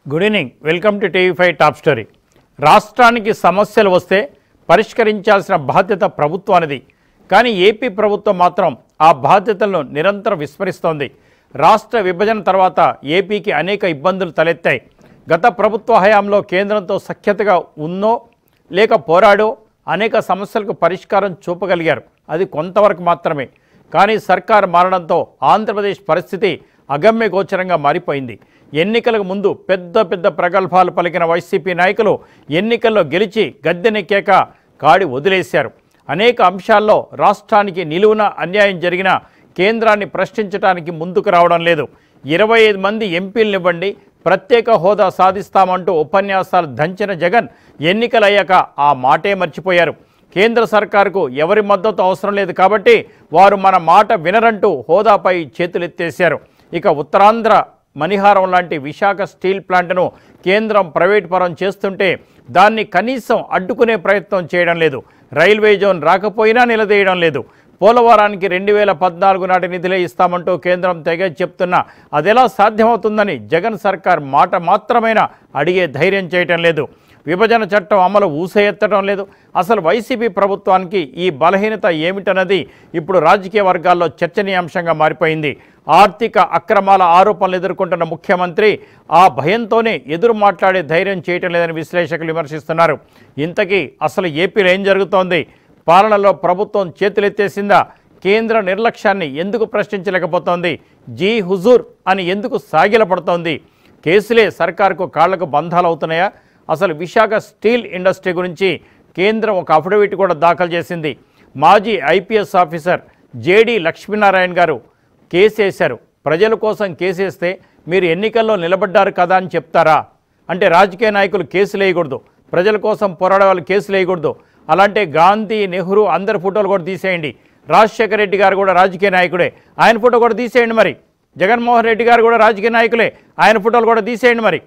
good evening welcome to TV five top story రాష్ట్రానికి సమస్యలు వస్తే పరిష్కరించాల్సిన బాధ్యత ప్రభుత్వానిది కానీ ఏపీ ప్రభుత్వం మాత్రం ఆ బాధ్యతలను నిరంతరం విస్మరిస్తోంది రాష్ట్ర విభజన తర్వాత ఏపీకి అనేక ఇబ్బందులు తలెత్తాయి గత ప్రభుత్వ హయాంలో కేంద్రంతో సఖ్యతగా ఉన్నో లేక పోరాడో అనేక సమస్యలకు పరిష్కారం చూపగలిగారు అది కొంతవరకు మాత్రమే కానీ సర్కార్ మారడంతో ఆంధ్రప్రదేశ్ పరిస్థితి అగమ్య గోచరంగా మారిపోయింది ఎన్నికలకు ముందు పెద్ద పెద్ద ప్రగల్భాలు పలికిన వైసీపీ నాయకులు ఎన్నికల్లో గెలిచి గద్దెనెక్కాక కాడి వదిలేశారు అనేక అంశాల్లో రాష్ట్రానికి నిలువున అన్యాయం జరిగిన కేంద్రాన్ని ప్రశ్నించడానికి ముందుకు రావడం లేదు ఇరవై ఐదు మంది ఎంపీలనివ్వండి ప్రత్యేక హోదా సాధిస్తామంటూ ఉపన్యాసాలు దంచిన జగన్ ఎన్నికలయ్యాక ఆ మాటే మర్చిపోయారు కేంద్ర సర్కారుకు ఎవరి మద్దతు అవసరం లేదు కాబట్టి వారు మన మాట వినరంటూ హోదాపై చేతులెత్తేశారు ఇక ఉత్తరాంధ్ర మణిహారం లాంటి విశాఖ స్టీల్ ప్లాంట్ను కేంద్రం ప్రైవేట్ పరం చేస్తుంటే దాన్ని కనీసం అడ్డుకునే ప్రయత్నం చేయడం లేదు రైల్వే జోన్ రాకపోయినా నిలదీయడం లేదు పోలవరానికి రెండు వేల పద్నాలుగు నాటి నిధులే ఇస్తామంటూ కేంద్రం తెగ చెప్తున్నా అదెలా సాధ్యమవుతుందని జగన్ సర్కార్ మాట మాత్రమైనా అడిగే ధైర్యం చేయటం లేదు విభజన చట్టం అమలు ఊసెత్తడం లేదు అసలు వైసీపీ ప్రభుత్వానికి ఈ బలహీనత ఏమిటన్నది ఇప్పుడు రాజకీయ వర్గాల్లో చర్చనీయాంశంగా మారిపోయింది ఆర్థిక అక్రమాల ఆరోపణలు ఎదుర్కొంటున్న ముఖ్యమంత్రి ఆ భయంతోనే ఎదురు మాట్లాడే ధైర్యం చేయటం లేదని విశ్లేషకులు విమర్శిస్తున్నారు ఇంతకీ అసలు ఏపీలో ఏం జరుగుతోంది పాలనలో ప్రభుత్వం చేతులెత్తేసిందా కేంద్ర నిర్లక్ష్యాన్ని ఎందుకు ప్రశ్నించలేకపోతోంది జీ హుజూర్ అని ఎందుకు సాగిలపడుతోంది కేసులే సర్కారుకు కాళ్లకు బంధాలు అవుతున్నాయా అసలు విశాఖ స్టీల్ ఇండస్ట్రీ గురించి కేంద్రం ఒక అఫిడవిట్ కూడా దాఖలు చేసింది మాజీ ఐపీఎస్ ఆఫీసర్ జేడి లక్ష్మీనారాయణ గారు కేసు వేశారు ప్రజల కోసం కేసేస్తే మీరు ఎన్నికల్లో నిలబడ్డారు కదా అని చెప్తారా అంటే రాజకీయ నాయకులు కేసులు వేయకూడదు ప్రజల కోసం పోరాడే వాళ్ళు కేసులు వేయకూడదు అలాంటి గాంధీ నెహ్రూ అందరి ఫోటోలు కూడా తీసేయండి రాజశేఖర రెడ్డి గారు కూడా రాజకీయ నాయకుడే ఆయన ఫోటో కూడా తీసేయండి మరి జగన్మోహన్ రెడ్డి గారు కూడా రాజకీయ నాయకులే ఆయన ఫోటోలు కూడా తీసేయండి మరి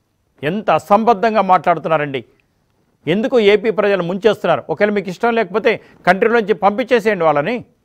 ఎంత అసంబద్ధంగా మాట్లాడుతున్నారండి ఎందుకు ఏపీ ప్రజలు ముంచేస్తున్నారు ఒకవేళ మీకు ఇష్టం లేకపోతే కంట్రీలోంచి పంపించేసేయండి వాళ్ళని